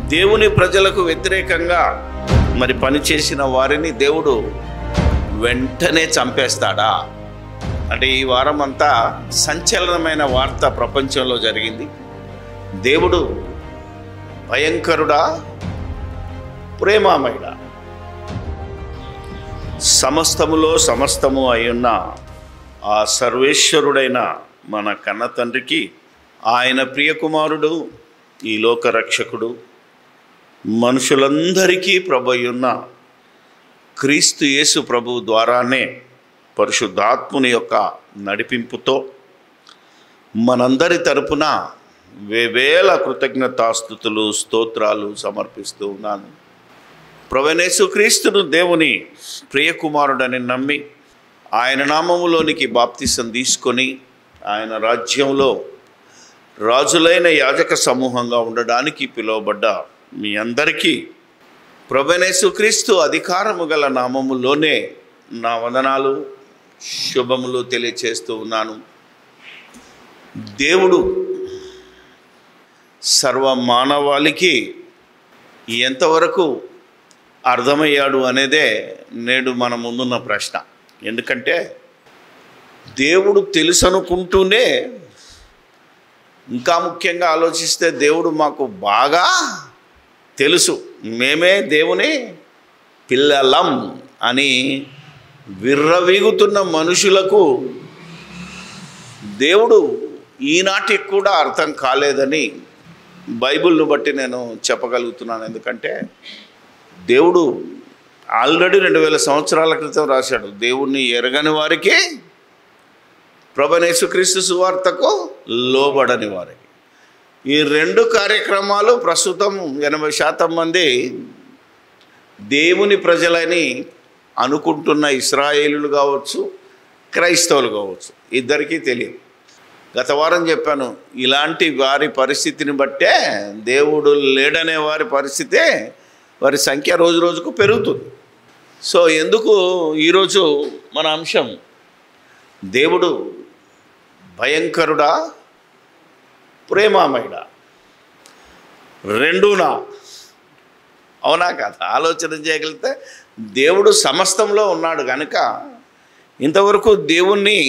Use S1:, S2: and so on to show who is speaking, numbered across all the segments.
S1: దేవుని ప్రజలకు వ్యతిరేకంగా మరి పనిచేసిన వారిని దేవుడు వెంటనే చంపేస్తాడా అంటే ఈ వారం అంతా సంచలనమైన వార్త ప్రపంచంలో జరిగింది దేవుడు భయంకరుడా ప్రేమామయుడా సమస్తములో సమస్తము అయ్యున్న ఆ సర్వేశ్వరుడైన మన కన్న తండ్రికి ఆయన ప్రియకుమారుడు ఈ లోక రక్షకుడు మనుషులందరికీ ప్రభయున్న క్రీస్తు యేసు ప్రభు ద్వారానే పరిశుద్ధాత్ముని యొక్క నడిపింపుతో మనందరి తరపున వేవేల కృతజ్ఞతాస్థుతులు స్తోత్రాలు సమర్పిస్తూ ఉన్నాను ప్రవణేశు క్రీస్తును దేవుని ప్రియకుమారుడని నమ్మి ఆయన నామములోనికి బాప్తిసం తీసుకొని ఆయన రాజ్యంలో రాజులైన యాజక సమూహంగా ఉండడానికి పిలువబడ్డ మీ అందరికీ ప్రభనేసు క్రీస్తు అధికారము గల నామములోనే నా వందనాలు శుభములు తెలియచేస్తూ ఉన్నాను దేవుడు సర్వ మానవాళికి ఎంతవరకు అర్థమయ్యాడు అనేదే నేడు మన ముందున్న ప్రశ్న ఎందుకంటే దేవుడు తెలుసు అనుకుంటూనే ఇంకా ముఖ్యంగా ఆలోచిస్తే దేవుడు మాకు బాగా తెలుసు మేమే దేవుని పిల్లలం అని విర్రవీగుతున్న మనుషులకు దేవుడు ఈనాటికి కూడా అర్థం కాలేదని బైబిల్ను బట్టి నేను చెప్పగలుగుతున్నాను ఎందుకంటే దేవుడు ఆల్రెడీ రెండు వేల సంవత్సరాల క్రితం రాశాడు దేవుణ్ణి ఎరగని వారికి ప్రభనేసుక్రీస్తు సువార్తకు లోబడని వారికి ఈ రెండు కార్యక్రమాలు ప్రస్తుతం ఎనభై శాతం మంది దేవుని ప్రజలని అనుకుంటున్న ఇస్రాయేలులు కావచ్చు క్రైస్తవులు కావచ్చు ఇద్దరికీ తెలియదు గత వారం చెప్పాను ఇలాంటి వారి పరిస్థితిని బట్టే దేవుడు లేడనే వారి పరిస్థితే వారి సంఖ్య రోజు రోజుకు పెరుగుతుంది సో ఎందుకు ఈరోజు మన అంశం దేవుడు భయంకరుడా ప్రేమామయుడా రెండూనా అవునా కదా ఆలోచన చేయగలిగితే దేవుడు సమస్తంలో ఉన్నాడు కనుక ఇంతవరకు దేవుణ్ణి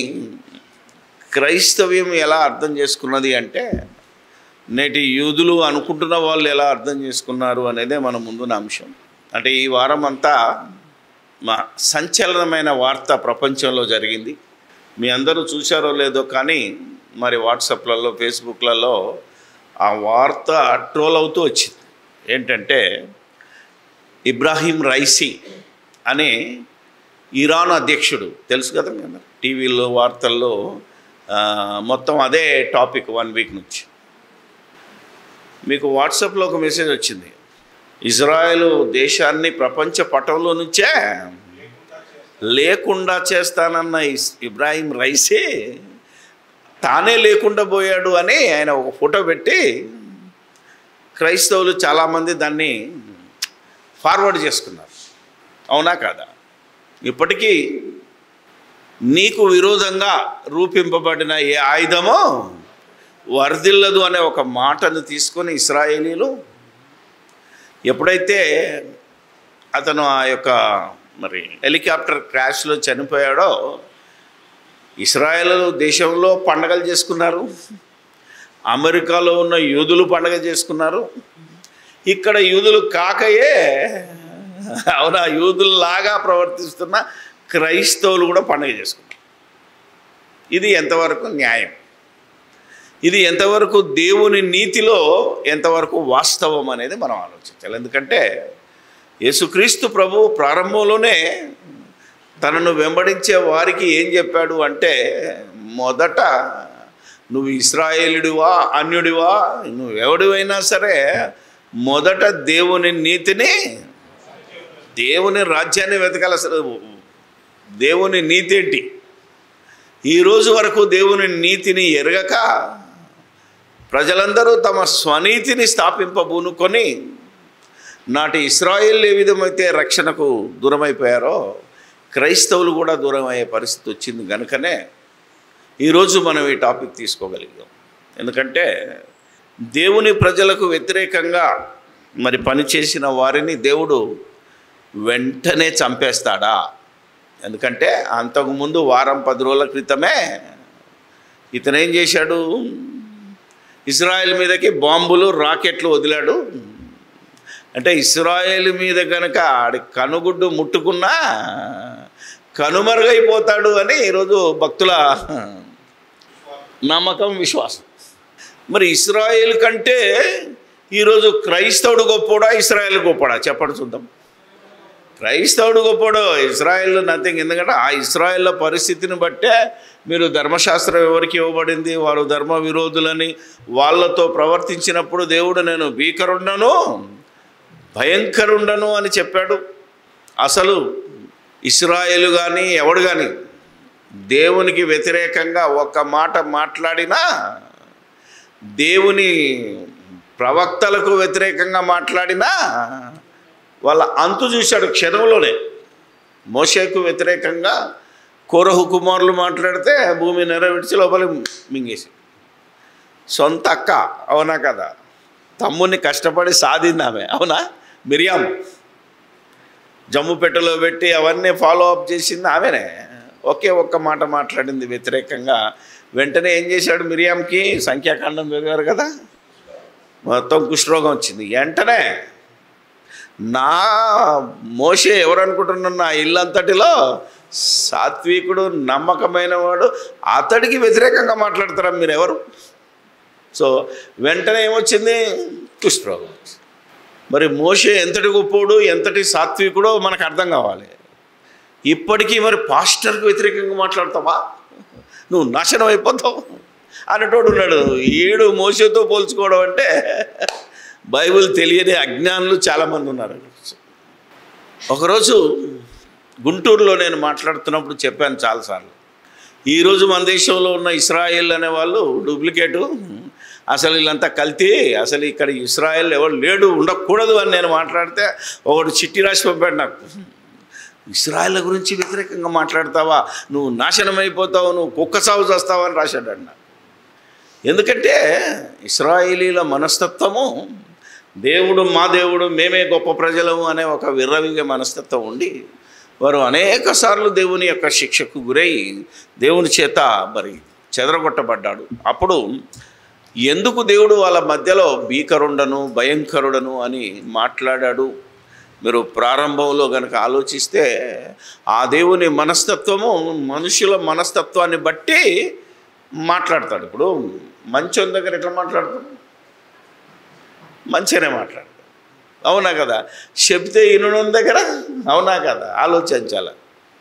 S1: క్రైస్తవ్యం ఎలా అర్థం చేసుకున్నది అంటే నేటి యూదులు అనుకుంటున్న వాళ్ళు ఎలా అర్థం చేసుకున్నారు అనేదే మన ముందున్న అంశం అంటే ఈ వారం అంతా మా సంచలనమైన వార్త ప్రపంచంలో జరిగింది మీ అందరూ చూశారో లేదో కానీ మరి వాట్సాప్లలో ఫేస్బుక్లలో ఆ వార్త ట్రోల్ అవుతూ వచ్చింది ఏంటంటే ఇబ్రాహీం రైసీ అనే ఇరాన్ అధ్యక్షుడు తెలుసు కదా మీ అందరు టీవీలో వార్తల్లో ఆ, మొత్తం అదే టాపిక్ వన్ వీక్ నుంచి మీకు వాట్సాప్లో ఒక మెసేజ్ వచ్చింది ఇజ్రాయెల్ దేశాన్ని ప్రపంచ పటంలో నుంచే లేకుండా చేస్తానన్న ఇస్- ఇబ్రాహీం రైసే తానే లేకుండా పోయాడు అని ఆయన ఒక ఫోటో పెట్టి క్రైస్తవులు చాలామంది దాన్ని ఫార్వర్డ్ చేసుకున్నారు అవునా కాదా ఇప్పటికీ నీకు విరోధంగా రూపింపబడిన ఏ ఆయుధమో వర్ధిల్లదు అనే ఒక మాటను తీసుకొని ఇస్రాయేలీలు ఎప్పుడైతే అతను ఆ యొక్క మరి హెలికాప్టర్ క్రాష్లో చనిపోయాడో ఇస్రాయేల్ దేశంలో పండగలు చేసుకున్నారు అమెరికాలో ఉన్న యూదులు పండగ చేసుకున్నారు ఇక్కడ యూదులు కాకయే అవునా యూదుల్లాగా ప్రవర్తిస్తున్న క్రైస్తవులు కూడా పండగ చేసుకున్నారు ఇది ఎంతవరకు న్యాయం ఇది ఎంతవరకు దేవుని నీతిలో ఎంతవరకు వాస్తవం అనేది మనం ఆలోచించాలి ఎందుకంటే యేసుక్రీస్తు ప్రభు ప్రారంభంలోనే తనను వెంబడించే వారికి ఏం చెప్పాడు అంటే మొదట నువ్వు ఇస్రాయేలుడివా అన్యుడివా నువ్వు ఎవడివైనా సరే మొదట దేవుని నీతిని దేవుని రాజ్యాన్ని వెతకాలి అసలు దేవుని నీతి ఏంటి ఈ రోజు వరకు దేవుని నీతిని ఎరగక ప్రజలందరూ తమ స్వనీతిని స్థాపింపబూనుకొని నాటి ఇస్రాయిల్ ఏ విధమైతే రక్షణకు దూరమైపోయారో క్రైస్తవులు కూడా దూరం అయ్యే పరిస్థితి వచ్చింది కనుకనే ఈరోజు మనం ఈ టాపిక్ తీసుకోగలిగాం ఎందుకంటే దేవుని ప్రజలకు వ్యతిరేకంగా మరి పని చేసిన వారిని దేవుడు వెంటనే చంపేస్తాడా ఎందుకంటే అంతకుముందు వారం పది రోజుల క్రితమే ఇతను ఏం చేశాడు ఇజ్రాయెల్ మీదకి బాంబులు రాకెట్లు వదిలాడు అంటే ఇస్రాయేల్ మీద కనుక ఆడి కనుగుడ్డు ముట్టుకున్నా కనుమరుగైపోతాడు అని ఈరోజు భక్తుల నమ్మకం విశ్వాసం మరి ఇస్రాయేల్ కంటే ఈరోజు క్రైస్తవుడు గొప్పోడా ఇస్రాయేల్ గొప్పడా చెప్పండి చూద్దాం క్రైస్తవుడు గొప్పడు ఇస్రాయేల్ నథింగ్ ఎందుకంటే ఆ ఇస్రాయేల్ పరిస్థితిని బట్టే మీరు ధర్మశాస్త్రం ఎవరికి ఇవ్వబడింది వారు ధర్మ విరోధులని వాళ్ళతో ప్రవర్తించినప్పుడు దేవుడు నేను భీకరుండను భయంకరుండను అని చెప్పాడు అసలు ఇస్రాయేలు కానీ ఎవడు కానీ దేవునికి వ్యతిరేకంగా ఒక్క మాట మాట్లాడినా దేవుని ప్రవక్తలకు వ్యతిరేకంగా మాట్లాడినా వాళ్ళ అంతు చూశాడు క్షణంలోనే మోషేకు వ్యతిరేకంగా కోరహు కుమారులు మాట్లాడితే భూమి నెరవేర్చి లోపలి మింగేసి సొంత అక్క అవునా కదా తమ్ముని కష్టపడి సాధింది ఆమె అవునా మిరియాం జమ్ము పెట్టెలో పెట్టి అవన్నీ ఫాలో అప్ చేసింది ఆమెనే ఒకే ఒక్క మాట మాట్లాడింది వ్యతిరేకంగా వెంటనే ఏం చేశాడు మిరియాంకి సంఖ్యాకాండం చదివారు కదా మొత్తం కుష్ఠరోగం వచ్చింది వెంటనే నా మోషే ఎవరు అనుకుంటున్నా నా ఇల్లంతటిలో సాత్వికుడు నమ్మకమైన వాడు అతడికి వ్యతిరేకంగా మాట్లాడతారా మీరు ఎవరు సో వెంటనే ఏమొచ్చింది కుష్ఠరోగం వచ్చింది మరి మోషే ఎంతటి గొప్పోడు ఎంతటి సాత్వికుడో మనకు అర్థం కావాలి ఇప్పటికీ మరి పాస్టర్కి వ్యతిరేకంగా మాట్లాడతావా నువ్వు నాశనం అయిపోతావు అనేటోడు ఉన్నాడు ఈడు మోసేతో పోల్చుకోవడం అంటే బైబిల్ తెలియని అజ్ఞానులు చాలామంది ఉన్నారు ఒకరోజు గుంటూరులో నేను మాట్లాడుతున్నప్పుడు చెప్పాను చాలాసార్లు ఈరోజు మన దేశంలో ఉన్న ఇస్రాయేల్ అనే వాళ్ళు డూప్లికేటు అసలు వీళ్ళంతా కల్తీ అసలు ఇక్కడ ఇస్రాయేల్ ఎవరు లేడు ఉండకూడదు అని నేను మాట్లాడితే ఒకడు చిట్టి రాసి పంపాడు నాకు ఇస్రాయేల్ గురించి వ్యతిరేకంగా మాట్లాడతావా నువ్వు నాశనం అయిపోతావు నువ్వు కుక్క సాగు చేస్తావు అని రాశాడు అన్న ఎందుకంటే ఇస్రాయేలీల మనస్తత్వము దేవుడు మా దేవుడు మేమే గొప్ప ప్రజలము అనే ఒక విర్రవిగే మనస్తత్వం ఉండి వారు అనేక సార్లు దేవుని యొక్క శిక్షకు గురై దేవుని చేత మరి చెదరగొట్టబడ్డాడు అప్పుడు ఎందుకు దేవుడు వాళ్ళ మధ్యలో భీకరుండను భయంకరుడను అని మాట్లాడాడు మీరు ప్రారంభంలో కనుక ఆలోచిస్తే ఆ దేవుని మనస్తత్వము మనుషుల మనస్తత్వాన్ని బట్టి మాట్లాడతాడు ఇప్పుడు మంచోని దగ్గర ఎట్లా మాట్లాడతాడు మంచిగానే మాట్లాడతాడు అవునా కదా చెప్తే ఇనుని దగ్గర అవునా కదా ఆలోచించాల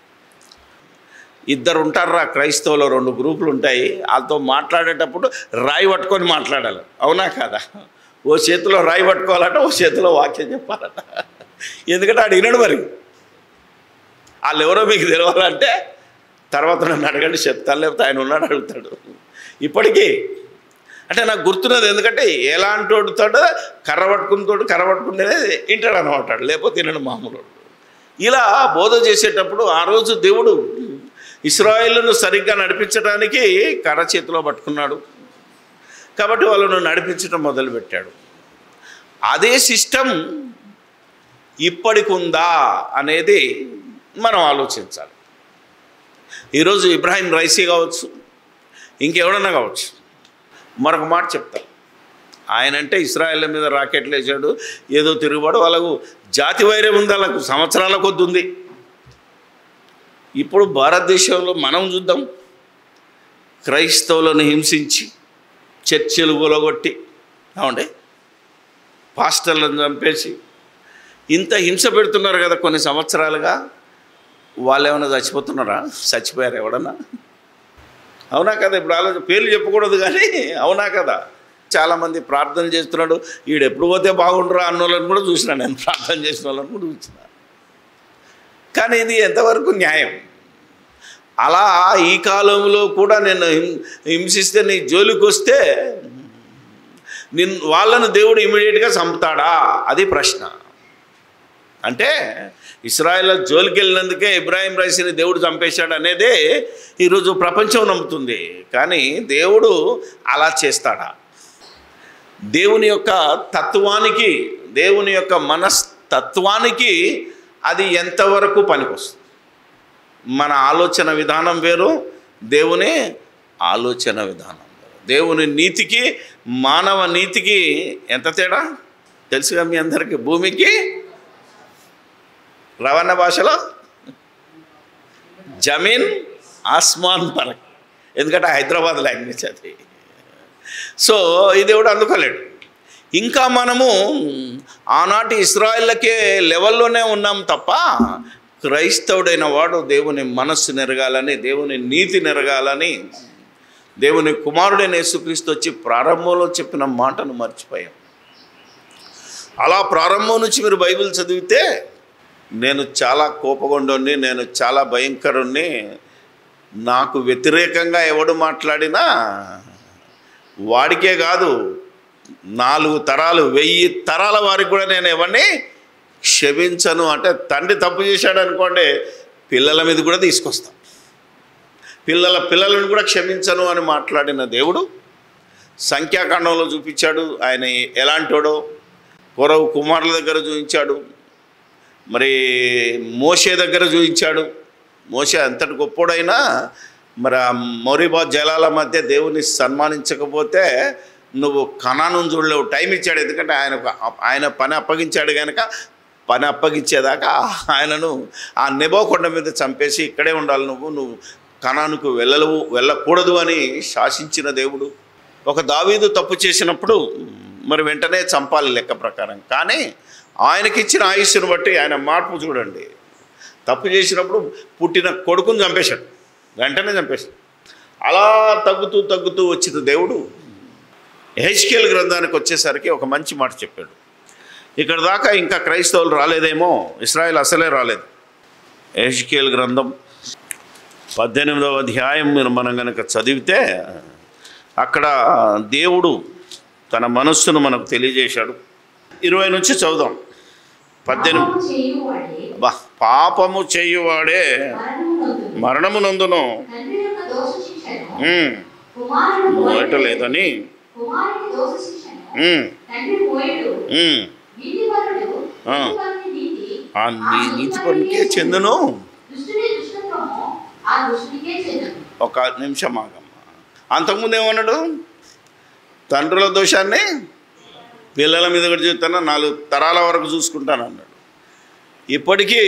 S1: ఇద్దరు ఉంటారా క్రైస్తవులు రెండు గ్రూపులు ఉంటాయి వాళ్ళతో మాట్లాడేటప్పుడు రాయి పట్టుకొని మాట్లాడాలి అవునా కదా ఓ చేతిలో రాయి పట్టుకోవాలట ఓ చేతిలో వాక్యం చెప్పాలట ఎందుకంటే ఆడు వినడు మరి వాళ్ళు ఎవరో మీకు తెలవాలంటే తర్వాత నన్ను అడగండి చెప్తాను లేకపోతే ఆయన ఉన్నాడు అడుగుతాడు ఇప్పటికీ అంటే నాకు గుర్తున్నది ఎందుకంటే ఎలాంటి వాడుతాడో కర్ర పట్టుకునితోడు కర్ర పట్టుకునేది వింటాడు అనమాట లేకపోతే తినడు మామూలు ఇలా బోధ చేసేటప్పుడు ఆ రోజు దేవుడు ఇస్రాయిల్ను సరిగ్గా నడిపించడానికి కర్ర చేతిలో పట్టుకున్నాడు కాబట్టి వాళ్ళను నడిపించడం మొదలుపెట్టాడు అదే సిస్టమ్ ఇప్పటికుందా అనేది మనం ఆలోచించాలి ఈరోజు ఇబ్రాహీం రైసీ కావచ్చు ఇంకెవడన్నా కావచ్చు మరొక మాట చెప్తా ఆయన అంటే ఇస్రాయేల్ మీద రాకెట్లు వేసాడు ఏదో తిరుగుబాటు వాళ్ళకు జాతి వైరం ఉంది వాళ్ళకు సంవత్సరాల కొద్ది ఉంది ఇప్పుడు భారతదేశంలో మనం చూద్దాం క్రైస్తవులను హింసించి చర్చిలు కూలగొట్టి అవునండి పాస్టర్లను చంపేసి ఇంత హింస పెడుతున్నారు కదా కొన్ని సంవత్సరాలుగా వాళ్ళు ఏమైనా చచ్చిపోతున్నారా చచ్చిపోయారు ఎవడన్నా అవునా కదా ఇప్పుడు ఆలోచన పేర్లు చెప్పకూడదు కానీ అవునా కదా చాలామంది ప్రార్థన చేస్తున్నాడు వీడు ఎప్పుడు పోతే బాగుండరా అన్న వాళ్ళని కూడా చూసిన నేను ప్రార్థన చేసిన వాళ్ళని కూడా చూసిన కానీ ఇది ఎంతవరకు న్యాయం అలా ఈ కాలంలో కూడా నేను హిం- హింసిస్తే నీ జోలికి వస్తే నిన్ వాళ్ళను దేవుడు ఇమీడియట్గా చంపుతాడా అది ప్రశ్న అంటే ఇస్రాయేల్ జోలికి వెళ్ళినందుకే ఇబ్రాహిం రైస్ని దేవుడు చంపేశాడు అనేదే ఈరోజు ప్రపంచం నమ్ముతుంది కానీ దేవుడు అలా చేస్తాడా దేవుని యొక్క తత్వానికి దేవుని యొక్క మనస్తత్వానికి అది ఎంతవరకు పనికొస్తుంది మన ఆలోచన విధానం వేరు దేవుని ఆలోచన విధానం వేరు దేవుని నీతికి మానవ నీతికి ఎంత తేడా తెలుసుగా మీ అందరికీ భూమికి రవాణా భాషలో జమీన్ ఆస్మాన్ పరక్ ఎందుకంటే హైదరాబాద్ లాంగ్వేజ్ అది సో ఈ దేవుడు అందుకోలేడు ఇంకా మనము ఆనాటి ఇస్రాయిల్లకే లెవెల్లోనే ఉన్నాం తప్ప క్రైస్తవుడైన వాడు దేవుని మనస్సు నెరగాలని దేవుని నీతి నెరగాలని దేవుని కుమారుడైన యేసుక్రీస్తు వచ్చి ప్రారంభంలో చెప్పిన మాటను మర్చిపోయాం అలా ప్రారంభం నుంచి మీరు బైబిల్ చదివితే నేను చాలా కోపగొండోని నేను చాలా భయంకరుణ్ణి నాకు వ్యతిరేకంగా ఎవడు మాట్లాడినా వాడికే కాదు నాలుగు తరాలు వెయ్యి తరాల వారికి కూడా నేను ఎవరిని క్షమించను అంటే తండ్రి తప్పు చేశాడు అనుకోండి పిల్లల మీద కూడా తీసుకొస్తాం పిల్లల పిల్లలను కూడా క్షమించను అని మాట్లాడిన దేవుడు సంఖ్యాకాండంలో చూపించాడు ఆయన ఎలాంటోడో కొరవు కుమారుల దగ్గర చూపించాడు మరి మోషే దగ్గర చూపించాడు మోషే అంతటి గొప్పోడైనా మరి ఆ మౌరిబా జలాల మధ్య దేవుని సన్మానించకపోతే నువ్వు కణాను చూడలేవు టైం ఇచ్చాడు ఎందుకంటే ఆయన ఆయన పని అప్పగించాడు కనుక పని అప్పగించేదాకా ఆయనను ఆ నెబో కొండ మీద చంపేసి ఇక్కడే ఉండాలి నువ్వు నువ్వు కణానుకు వెళ్ళలేవు వెళ్ళకూడదు అని శాసించిన దేవుడు ఒక దావీదు తప్పు చేసినప్పుడు మరి వెంటనే చంపాలి లెక్క ప్రకారం కానీ ఆయనకి ఇచ్చిన ఆయుష్ను బట్టి ఆయన మార్పు చూడండి తప్పు చేసినప్పుడు పుట్టిన కొడుకుని చంపేశాడు వెంటనే చంపేశాడు అలా తగ్గుతూ తగ్గుతూ వచ్చిన దేవుడు హెచ్కేల్ గ్రంథానికి వచ్చేసరికి ఒక మంచి మాట చెప్పాడు ఇక్కడ దాకా ఇంకా క్రైస్తవులు రాలేదేమో ఇస్రాయల్ అసలే రాలేదు హెచ్కేల్ గ్రంథం పద్దెనిమిదవ అధ్యాయం మీరు మనం కనుక చదివితే అక్కడ దేవుడు తన మనస్సును మనకు తెలియజేశాడు ఇరవై నుంచి చదుదాం పద్దెనిమిది
S2: పాపము చేయువాడే
S1: బా పాపము చేయువాడే
S2: మరణము నొందును.
S1: మరణము నందును
S2: తండ్రి యొక్క దోష శిక్షను
S1: ఉమ్,
S2: కుమారుడు
S1: మోయటలేదని
S2: కుమారుని దోష శిక్షను
S1: ఉమ్,
S2: తండ్రి మోయడు
S1: ఉమ్.
S2: నీతిపరుడు
S1: ఆ.
S2: నీతిపరుని నీతి
S1: ఆ నీ నీతి పనికే చెందును
S2: దుష్టుని దుష్టత్వము ఆ దుష్టునికే చెందును
S1: ఒక నిమిషం ఆగమ్మ అంతకుముందు ఏమన్నాడు తండ్రుల దోషాన్ని పిల్లల మీద కూడా చూస్తాను నాలుగు తరాల వరకు చూసుకుంటాను అన్నాడు ఇప్పటికీ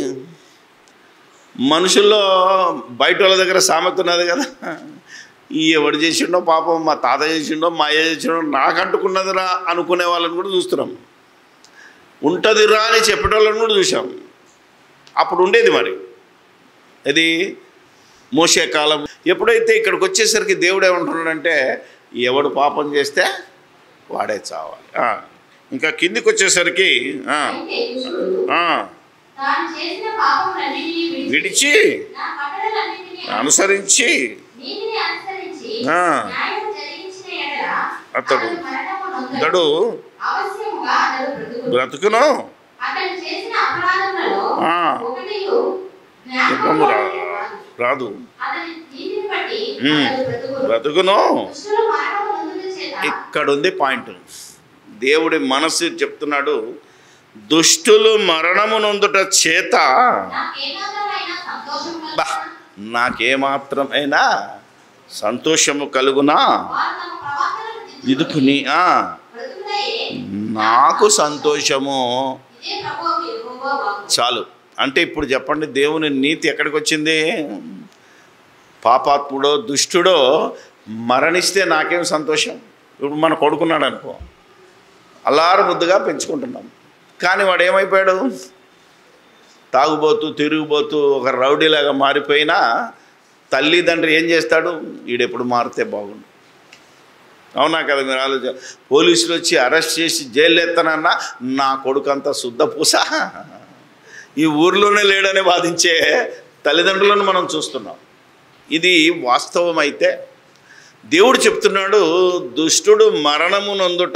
S1: మనుషుల్లో బయట వాళ్ళ దగ్గర సామెత ఉన్నది కదా ఈ ఎవడు చేసిండో పాపం మా తాత చేసిండో మా అయ్య చేసిండో నాకు అంటుకున్నదిరా అనుకునే వాళ్ళని కూడా చూస్తున్నాం ఉంటుందిరా అని చెప్పేటోళ్ళని కూడా చూసాం అప్పుడు ఉండేది మరి ఇది మోసే కాలం ఎప్పుడైతే ఇక్కడికి వచ్చేసరికి దేవుడు ఏమంటున్నాడంటే ఎవడు పాపం చేస్తే వాడే చావాలి ఆ, ఇంకా కిందికి వచ్చేసరికి ఆ,
S2: అయితే దుష్టుడు
S1: ఆ,
S2: తాను చేసిన పాపములన్నిటినీ విడిచి
S1: విడిచి
S2: నా కట్టడలన్నిటినీ
S1: అనుసరించి
S2: నీతిని అనుసరించి
S1: ఆ.
S2: న్యాయం జరిగించిన ఎడల
S1: అతడు
S2: అతడు మరణము నొందడు.
S1: ఇతడు
S2: అవశ్యముగా అతడు బ్రతుకును.
S1: బ్రతుకును
S2: అతడు చేసిన అపరాధములలో
S1: ఆ.
S2: ఒకటియు
S1: దుఃఖము రా
S2: జ్ఞాపకము
S1: రాదు
S2: అతని నీతిని బట్టి
S1: ఉమ్.
S2: అతడు బ్రతుకును.
S1: బ్రతుకును
S2: దుష్టులు మరణము నొందుట చేత
S1: ఇక్కడ ఉంది పాయింట్ దేవుడి మనసు చెప్తున్నాడు దుష్టులు మరణము నొందుట చేత
S2: నాకేమాత్రమైన సంతోషం
S1: బా
S2: కలుగునా?
S1: నాకేమాత్రమైనా సంతోషము కలుగునా
S2: వారు తమ ప్రవర్తనను దిద్దుకొని
S1: ఇదుకుని ఆ,
S2: బ్రతుకుటయే
S1: నాకు సంతోషము
S2: ఇదే ప్రభువుకు యెహోవా వాక్కు.
S1: చాలు అంటే ఇప్పుడు చెప్పండి దేవుని నీతి ఎక్కడికి వచ్చింది పాపాత్ముడో దుష్టుడో మరణిస్తే నాకేం సంతోషం ఇప్పుడు మన కొడుకున్నాడు అనుకో అల్లారు ముద్దుగా పెంచుకుంటున్నాం కానీ వాడు ఏమైపోయాడు తాగుబోతూ తిరిగిపోతూ ఒక రౌడీలాగా మారిపోయినా తల్లిదండ్రి ఏం చేస్తాడు ఈడెప్పుడు మారితే బాగుండు అవునా కదా మీరు ఆలోచన పోలీసులు వచ్చి అరెస్ట్ చేసి జైలు ఎత్తనన్నా నా కొడుకు అంతా శుద్ధ పూస ఈ ఊర్లోనే లేడని బాధించే తల్లిదండ్రులను మనం చూస్తున్నాం ఇది వాస్తవం అయితే దేవుడు చెప్తున్నాడు దుష్టుడు మరణము నొందుట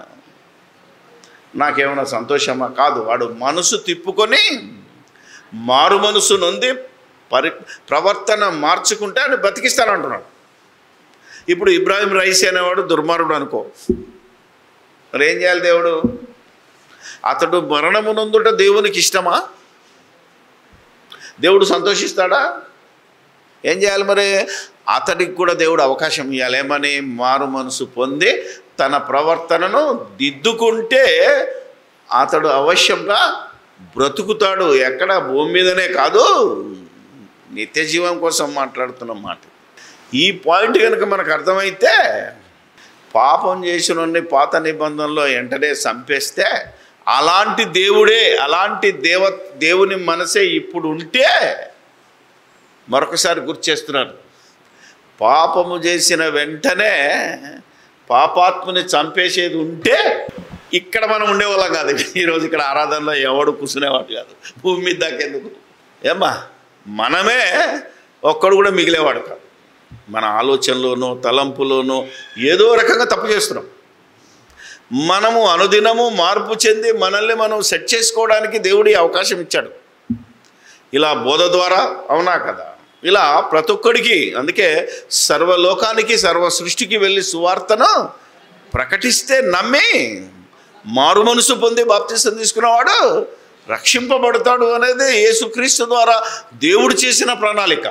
S1: నాకేమైనా సంతోషమా కాదు వాడు మనసు తిప్పుకొని మారు మనసు నొంది పరి ప్రవర్తన మార్చుకుంటే ఆయన బతికిస్తానంటున్నాడు ఇప్పుడు ఇబ్రాహిం రైస్ అనేవాడు దుర్మార్గుడు అనుకో మరి ఏం చేయాలి దేవుడు అతడు మరణమునందుట దేవునికి ఇష్టమా దేవుడు సంతోషిస్తాడా ఏం చేయాలి మరి అతడికి కూడా దేవుడు అవకాశం ఇవ్వాలి ఏమని మారు మనసు పొంది తన ప్రవర్తనను దిద్దుకుంటే అతడు అవశ్యంగా బ్రతుకుతాడు ఎక్కడ భూమి మీదనే కాదు నిత్య జీవం కోసం మాట్లాడుతున్న మాట ఈ పాయింట్ కనుక మనకు అర్థమైతే పాపం చేసిన పాత నిబంధనలో వెంటనే చంపేస్తే అలాంటి దేవుడే అలాంటి దేవ దేవుని మనసే ఇప్పుడు ఉంటే మరొకసారి గుర్తు చేస్తున్నారు పాపము చేసిన వెంటనే పాపాత్మని చంపేసేది ఉంటే ఇక్కడ మనం ఉండేవాళ్ళం కాదు ఈరోజు ఇక్కడ ఆరాధనలో ఎవడు కూర్చునేవాడు కాదు భూమి మీద దాకెందుకు ఏమ్మా మనమే ఒక్కడు కూడా మిగిలేవాడు కాదు మన ఆలోచనలోనో తలంపులోనో ఏదో రకంగా తప్పు చేస్తున్నాం మనము అనుదినము మార్పు చెంది మనల్ని మనం సెట్ చేసుకోవడానికి దేవుడి అవకాశం ఇచ్చాడు ఇలా బోధ ద్వారా అవునా కదా ఇలా ప్రతి ఒక్కడికి అందుకే సర్వలోకానికి సర్వ సృష్టికి వెళ్ళి సువార్తను ప్రకటిస్తే నమ్మి మారు మనసు పొంది బాప్తిసం తీసుకున్నవాడు రక్షింపబడతాడు అనేది యేసుక్రీస్తు ద్వారా దేవుడు చేసిన ప్రణాళిక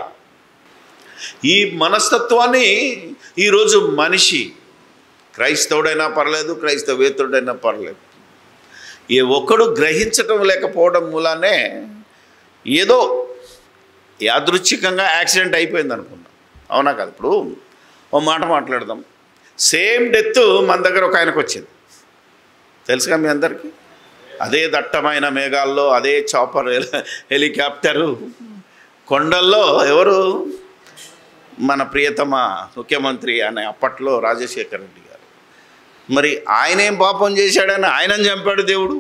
S1: ఈ మనస్తత్వాన్ని ఈరోజు మనిషి క్రైస్తవుడైనా పర్లేదు క్రైస్తవేతరుడైనా పర్లేదు ఏ ఒక్కడు గ్రహించటం లేకపోవడం మూలానే ఏదో యాదృచ్ఛికంగా యాక్సిడెంట్ అయిపోయింది అనుకున్నాం అవునా కదా ఇప్పుడు ఓ మాట మాట్లాడదాం సేమ్ డెత్ మన దగ్గర ఒక ఆయనకు వచ్చింది తెలుసుగా మీ అందరికీ అదే దట్టమైన మేఘాల్లో అదే చాపర్ హెలికాప్టరు కొండల్లో ఎవరు మన ప్రియతమ ముఖ్యమంత్రి అనే అప్పట్లో రాజశేఖర రెడ్డి గారు మరి ఆయన ఏం పాపం చేశాడని ఆయనని చంపాడు దేవుడు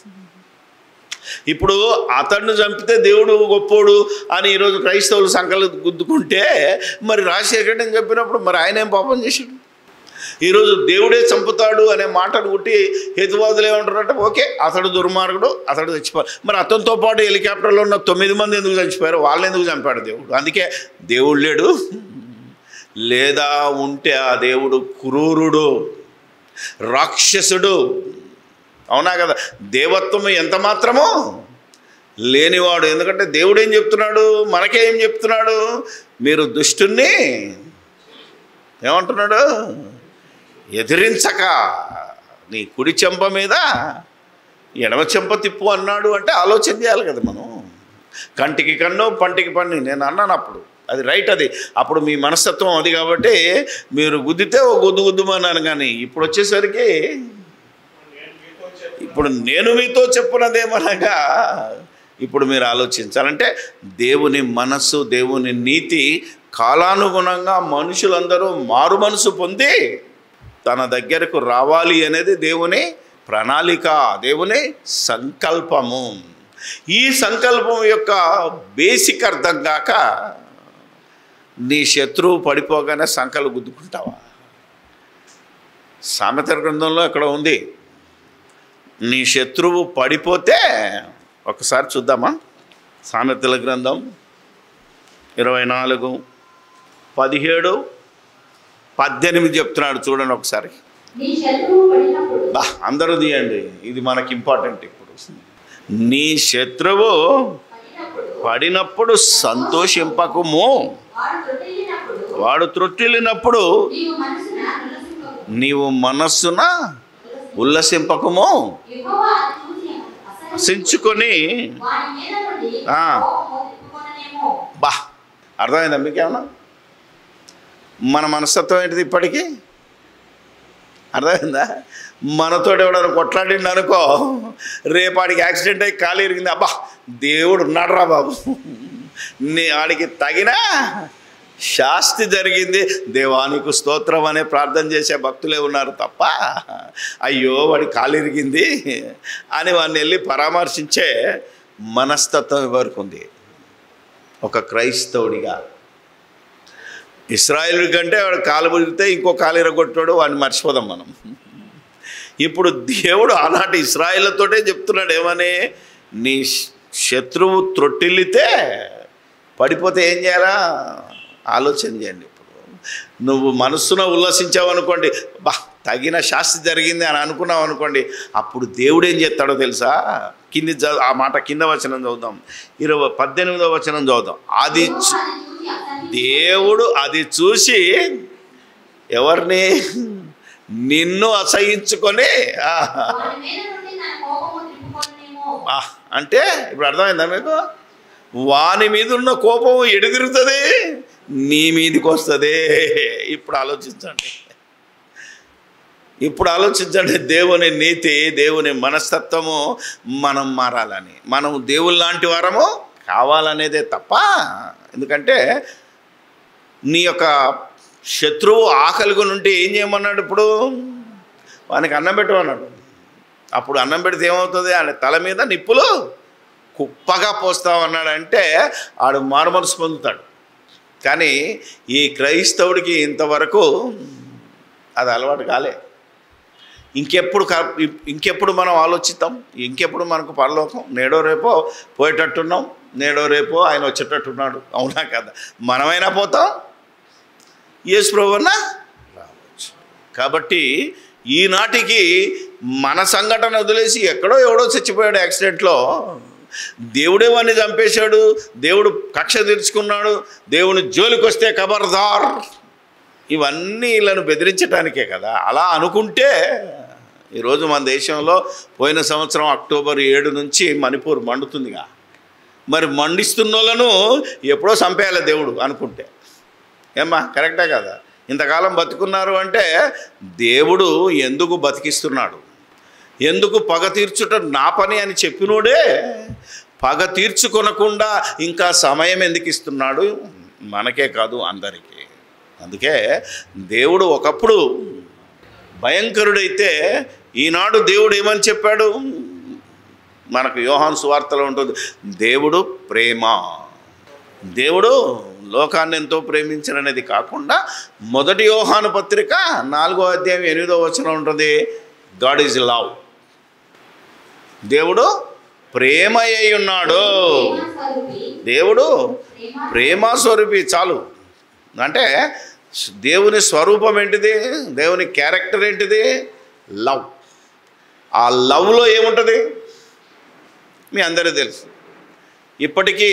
S1: ఇప్పుడు అతన్ని చంపితే దేవుడు గొప్పోడు అని ఈరోజు క్రైస్తవులు సంకలు గుద్దుకుంటే మరి రాజశేఖరుడు చెప్పినప్పుడు మరి ఆయన ఏం పాపం చేశాడు ఈరోజు దేవుడే చంపుతాడు అనే మాటను గుట్టి హేతువాదులు ఏమంటారంటే ఓకే అతడు దుర్మార్గుడు అతడు చచ్చిపోయారు మరి అతనితో పాటు హెలికాప్టర్లో ఉన్న తొమ్మిది మంది ఎందుకు చచ్చిపోయారు వాళ్ళని ఎందుకు చంపాడు దేవుడు అందుకే దేవుడు లేడు లేదా ఉంటే ఆ దేవుడు క్రూరుడు రాక్షసుడు అవునా కదా దేవత్వం ఎంత మాత్రమో లేనివాడు ఎందుకంటే దేవుడు ఏం చెప్తున్నాడు మనకేం చెప్తున్నాడు మీరు దుష్టుణ్ణి ఏమంటున్నాడు ఎదిరించక నీ కుడి చెంప మీద ఎడమ చెంప తిప్పు అన్నాడు అంటే ఆలోచన చేయాలి కదా మనం కంటికి కన్ను పంటికి పన్ను నేను అన్నాను అప్పుడు అది రైట్ అది అప్పుడు మీ మనస్తత్వం అది కాబట్టి మీరు గుద్దితే ఓ గుద్దు గుద్దుమన్నాను కానీ ఇప్పుడు వచ్చేసరికి ఇప్పుడు నేను మీతో చెప్పున్నదేమనగా ఇప్పుడు మీరు ఆలోచించాలంటే దేవుని మనస్సు దేవుని నీతి కాలానుగుణంగా మనుషులందరూ మారు మనసు పొంది తన దగ్గరకు రావాలి అనేది దేవుని ప్రణాళిక దేవుని సంకల్పము ఈ సంకల్పం యొక్క బేసిక్ అర్థం కాక నీ శత్రువు పడిపోగానే సంకలు గుద్దుకుంటావా సామెతల గ్రంథంలో ఇక్కడ ఉంది నీ శత్రువు పడిపోతే ఒకసారి చూద్దామా సామెతల గ్రంథం ఇరవై నాలుగు పదిహేడు పద్దెనిమిది చెప్తున్నాడు చూడండి ఒకసారి
S2: నీ శత్రువు పడినప్పుడు
S1: బా అందరూ తీయండి ఇది మనకి ఇంపార్టెంట్ ఇప్పుడు నీ శత్రువు
S2: పడినప్పుడు
S1: పడినప్పుడు సంతోషింపకము
S2: వాడు తొట్టిల్లినప్పుడు
S1: వాడు త్రొట్టిల్లినప్పుడు
S2: నీవు మనసున ఉల్లసింపకు.
S1: నీవు మనస్సున ఉల్లసింపకము
S2: యెహోవా అది చూసి అసహ్యించుకొని
S1: సించుకొని
S2: వాని మీద నుండి
S1: ఆ.
S2: కోపము తిప్పుకొననేమో.
S1: బా అర్థమైందా మీకేమన్నా మన మనస్తత్వం ఏంటిది ఇప్పటికీ అర్థమైందా మనతో ఎవడన్నా కొట్లాడిండు అనుకో రేపాడికి యాక్సిడెంట్ అయ్యి కాలు ఇరిగింది అబ్బా దేవుడు ఉన్నాడు రా బాబు నీ వాడికి తగిన శాస్తి జరిగింది దేవానికి స్తోత్రం అనే ప్రార్థన చేసే భక్తులే ఉన్నారు తప్ప అయ్యో వాడి కాలు ఇరిగింది అని వాడిని వెళ్ళి పరామర్శించే మనస్తత్వం ఎవరికి ఉంది ఒక క్రైస్తవుడిగా ఇస్రాయేల్ కంటే వాడు కాలు మురిగితే ఇంకో కాలు ఇరగొట్టాడు వాడిని మర్చిపోదాం మనం ఇప్పుడు దేవుడు ఆనాటి ఇస్రాయేళ్లతోటే చెప్తున్నాడు ఏమని నీ శత్రువు త్రొట్టిల్లితే పడిపోతే ఏం చేయాలా ఆలోచన చేయండి ఇప్పుడు నువ్వు మనస్సున ఉల్లసించావు అనుకోండి బా తగిన శాస్తి జరిగింది అని అనుకున్నావు అనుకోండి అప్పుడు దేవుడు ఏం చేస్తాడో తెలుసా కింది చదువు ఆ మాట కింద వచనం చదువుదాం ఇరవై పద్దెనిమిదవ వచనం చదువుదాం అది చూ- దేవుడు అది చూసి ఎవరిని నిన్ను అసహించుకొని ఆ,
S2: వాడి మీద నుండి తన కోపము త్రిప్పుకొనునేమో.
S1: ఆ, అంటే ఇప్పుడు అర్థమైందా మీకు వాని మీద ఉన్న కోపం ఎడు తిరుగుతుంది నీ మీదకి వస్తుంది ఇప్పుడు ఆలోచించండి ఇప్పుడు ఆలోచించండి దేవుని నీతి దేవుని మనస్తత్వము మనం మారాలని మనం దేవుని లాంటి వారము కావాలనేదే తప్ప ఎందుకంటే నీ యొక్క శత్రువు ఆకలిగా నుండి ఏం చేయమన్నాడు ఇప్పుడు వానికి అన్నం పెట్టమన్నాడు అప్పుడు అన్నం పెడితే ఏమవుతుంది ఆయన తల మీద నిప్పులు కుప్పగా పోస్తామన్నాడంటే ఆడు మారుమనసు పొందుతాడు కానీ ఈ క్రైస్తవుడికి ఇంతవరకు అది అలవాటు కాలే ఇంకెప్పుడు కా- ఇంకెప్పుడు మనం ఆలోచిస్తాం ఇంకెప్పుడు మనకు పరలోకం నేడో రేపో పోయేటట్టున్నాం నేడో రేపో ఆయన వచ్చేటట్టున్నాడు అవునా కదా మనమైనా పోతాం యేసు ప్రభువన్నా రావచ్చు కాబట్టి ఈనాటికి మన సంఘటన వదిలేసి ఎక్కడో ఎవడో చచ్చిపోయాడు యాక్సిడెంట్లో దేవుడే వాడిని చంపేశాడు దేవుడు కక్ష తీర్చుకున్నాడు దేవుని జోలికి వస్తే ఖబర్దార్ ఇవన్నీ వీళ్ళను బెదిరించడానికే కదా అలా అనుకుంటే ఈరోజు మన దేశంలో పోయిన సంవత్సరం అక్టోబర్ ఏడు నుంచి మణిపూర్ మండుతుందిగా మరి మండిస్తున్న వాళ్ళను ఎప్పుడో చంపేయాలి దేవుడు అనుకుంటే ఏమ్మా కరెక్టే కదా ఇంతకాలం బతుకున్నారు అంటే దేవుడు ఎందుకు బతికిస్తున్నాడు ఎందుకు పగ తీర్చుట నా పని అని చెప్పినోడే పగ తీర్చుకొనకుండా ఇంకా సమయం ఎందుకు ఇస్తున్నాడు మనకే కాదు అందరికీ అందుకే దేవుడు ఒకప్పుడు భయంకరుడైతే ఈనాడు దేవుడు ఏమని చెప్పాడు మనకు యోహాన్ సువార్తలో ఉంటుంది దేవుడు ప్రేమ దేవుడు లోకాన్ని ఎంతో ప్రేమించననేది కాకుండా మొదటి యోహాను పత్రిక నాలుగో అధ్యాయం ఎనిమిదో వచనం ఉంటుంది గాడ్ ఈజ్ లవ్ దేవుడు ప్రేమ అయి ఉన్నాడు
S2: ప్రేమ స్వరూపి,
S1: దేవుడు
S2: ప్రేమ
S1: ప్రేమ స్వరూపి చాలు అంటే దేవుని స్వరూపం ఏంటిది దేవుని క్యారెక్టర్ ఏంటిది లవ్ ఆ లవ్లో ఏముంటుంది మీ అందరికీ తెలుసు ఇప్పటికీ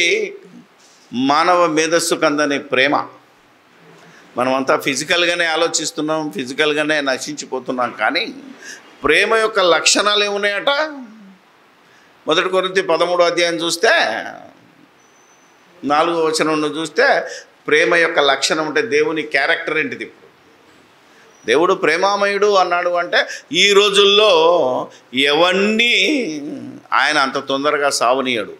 S1: మానవ మేధస్సుకు అందని ప్రేమ మనమంతా ఫిజికల్గానే ఆలోచిస్తున్నాం ఫిజికల్గానే నశించిపోతున్నాం కానీ ప్రేమ యొక్క లక్షణాలు ఏమున్నాయట మొదటి కొరింథీ పదమూడో అధ్యాయం చూస్తే నాలుగో వచనం చూస్తే ప్రేమ యొక్క లక్షణం అంటే దేవుని క్యారెక్టర్ ఏంటిది ఇప్పుడు దేవుడు ప్రేమామయుడు అన్నాడు అంటే ఈ రోజుల్లో ఎవరిని ఆయన అంత తొందరగా సావనీయడు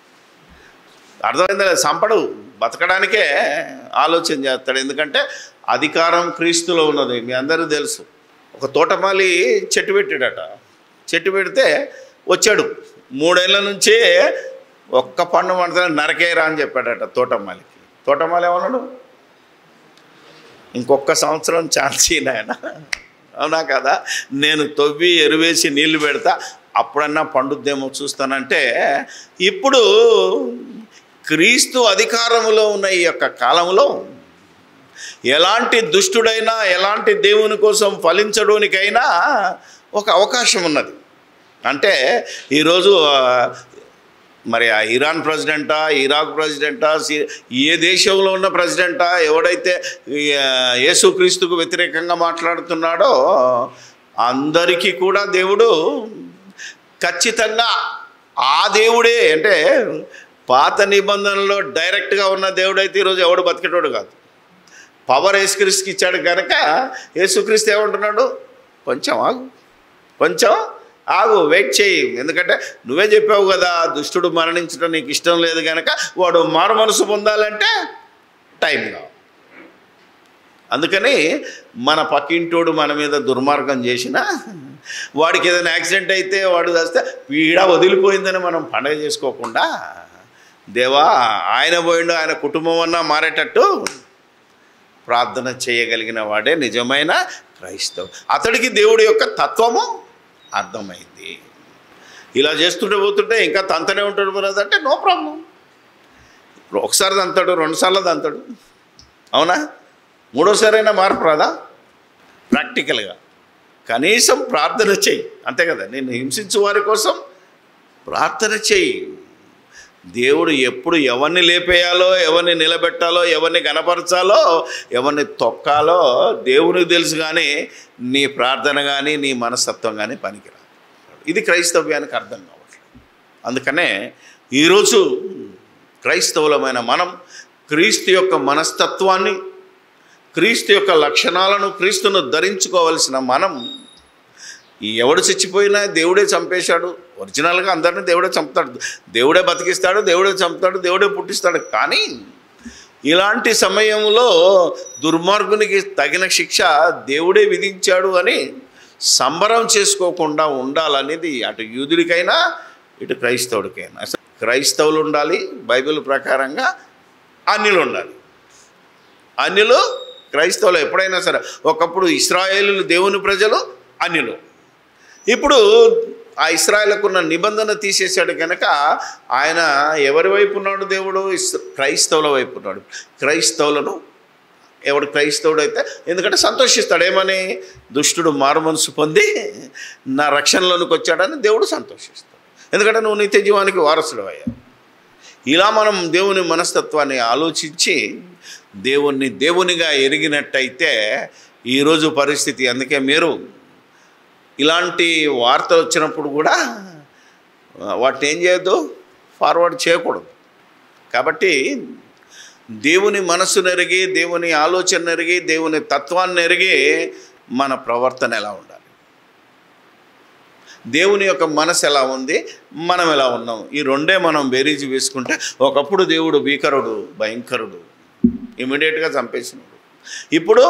S1: అర్థమైందా సంపడు బతకడానికే ఆలోచన చేస్తాడు ఎందుకంటే అధికారం క్రీస్తులో ఉన్నది మీ అందరూ తెలుసు ఒక తోటమాలి చెట్టు పెట్టాడట చెట్టు పెడితే వచ్చాడు మూడేళ్ల నుంచే ఒక్క పండు మంటనే నరకేరా అని చెప్పాడట తోటమాలికి తోటమాలి ఏమన్నాడు ఇంకొక సంవత్సరం ఛాన్స్ నాయన అవునా కదా నేను తవ్వి ఎరువేసి నీళ్లు పెడతా అప్పుడన్నా పండుద్దేమో చూస్తానంటే ఇప్పుడు క్రీస్తు అధికారములో ఉన్న ఈ యొక్క కాలంలో ఎలాంటి దుష్టుడైనా ఎలాంటి దేవుని కోసం ఫలించడానికైనా ఒక అవకాశం ఉన్నది అంటే ఈరోజు ఆ, మరి ఆ ఇరాన్ ప్రెసిడెంటా ఇరాక్ ప్రెసిడెంటా సి- ఏ దేశంలో ఉన్న ప్రెసిడెంటా ఎవడైతే ఈ, ఆ, యేసుక్రీస్తుకు వ్యతిరేకంగా మాట్లాడుతున్నాడో అందరికీ కూడా దేవుడు ఖచ్చితంగా ఆ దేవుడే అంటే పాత నిబంధనలో డైరెక్ట్గా ఉన్న దేవుడైతే ఈరోజు ఎవడు బతికేటోడు కాదు పవర్ యేసుక్రీస్తుకి ఇచ్చాడు కనుక యేసుక్రీస్తు ఏమంటున్నాడు కొంచెం ఆగు కొంచెం ఆగు వెయిట్ చేయి ఎందుకంటే నువ్వే చెప్పావు కదా దుష్టుడు మరణించడం నీకు ఇష్టం లేదు కనుక వాడు మారు మనసు పొందాలంటే టైం కావాలి అందుకని మన పక్కింటోడు మన మీద దుర్మార్గం చేసినా వాడికి ఏదైనా యాక్సిడెంట్ అయితే వాడు వస్తే పీడ వదిలిపోయిందని మనం పండగ చేసుకోకుండా దేవా ఆయన పోయిండు ఆయన కుటుంబం అన్నా మారేటట్టు ప్రార్థన చేయగలిగిన వాడే నిజమైన క్రైస్తవు అతడికి దేవుడి యొక్క తత్వము అర్థమైంది ఇలా చేస్తుంటే పోతుంటే ఇంకా తంతనే ఉంటాడు బ్రదర్ అంటే నో ప్రాబ్లం ఒకసారి దంతాడు రెండుసార్లు దంతాడు అవునా మూడోసారైనా మార్పు రాదా ప్రాక్టికల్గా కనీసం ప్రార్థన చెయ్యి అంతే కదా నేను హింసించు వారి కోసం ప్రార్థన చెయ్యి దేవుడు ఎప్పుడు ఎవరిని లేపేయాలో ఎవరిని నిలబెట్టాలో ఎవరిని గనపరచాలో ఎవరిని తొక్కాలో దేవునికి తెలుసు కానీ నీ ప్రార్థన కానీ నీ మనస్తత్వం కానీ పనికిరా ఇది క్రైస్తవ్యానికి అర్థం కావట్లేదు అందుకనే ఈరోజు క్రైస్తవులమైన మనం క్రీస్తు యొక్క మనస్తత్వాన్ని క్రీస్తు యొక్క లక్షణాలను క్రీస్తును ధరించుకోవలసిన మనం ఈ ఎవడు చచ్చిపోయినా దేవుడే చంపేశాడు ఒరిజినల్గా అందరినీ దేవుడే చంపుతాడు దేవుడే బతికిస్తాడు దేవుడే చంపుతాడు దేవుడే పుట్టిస్తాడు కానీ ఇలాంటి సమయంలో దుర్మార్గునికి తగిన శిక్ష దేవుడే విధించాడు అని సంబరం చేసుకోకుండా ఉండాలనేది అటు యూదుడికైనా ఇటు క్రైస్తవుడికైనా అసలు క్రైస్తవులు ఉండాలి బైబిల్ ప్రకారంగా అన్యులు ఉండాలి అన్యులు క్రైస్తవులు ఎప్పుడైనా సరే ఒకప్పుడు ఇస్రాయేలు దేవుని ప్రజలు అన్యులు ఇప్పుడు ఆ ఇస్రాయలకు ఉన్న నిబంధన తీసేశాడు కనుక ఆయన ఎవరి వైపు ఉన్నాడు దేవుడు ఇస్- క్రైస్తవుల వైపు ఉన్నాడు క్రైస్తవులను ఎవడు క్రైస్తవుడు అయితే ఎందుకంటే సంతోషిస్తాడు ఏమని దుష్టుడు మారుమనసు పొంది నా రక్షణలోనికి వచ్చాడని దేవుడు సంతోషిస్తాడు ఎందుకంటే నువ్వు నిత్య జీవానికి వారసుడు అయ్యావు ఇలా మనం దేవుని మనస్తత్వాన్ని ఆలోచించి దేవుణ్ణి దేవునిగా ఎరిగినట్టయితే ఈరోజు పరిస్థితి అందుకే మీరు ఇలాంటి వార్తలు వచ్చినప్పుడు కూడా వాటిని ఏం చేయొద్దు ఫార్వర్డ్ చేయకూడదు కాబట్టి దేవుని మనస్సు నెరిగి దేవుని ఆలోచన ఎరిగి దేవుని తత్వాన్ని ఎరిగి మన ప్రవర్తన ఎలా ఉండాలి దేవుని యొక్క మనసు ఎలా ఉంది మనం ఎలా ఉన్నాం ఈ రెండే మనం బేరీజు వేసుకుంటే ఒకప్పుడు దేవుడు భీకరుడు భయంకరుడు ఇమీడియట్గా చంపేసినాడు ఇప్పుడు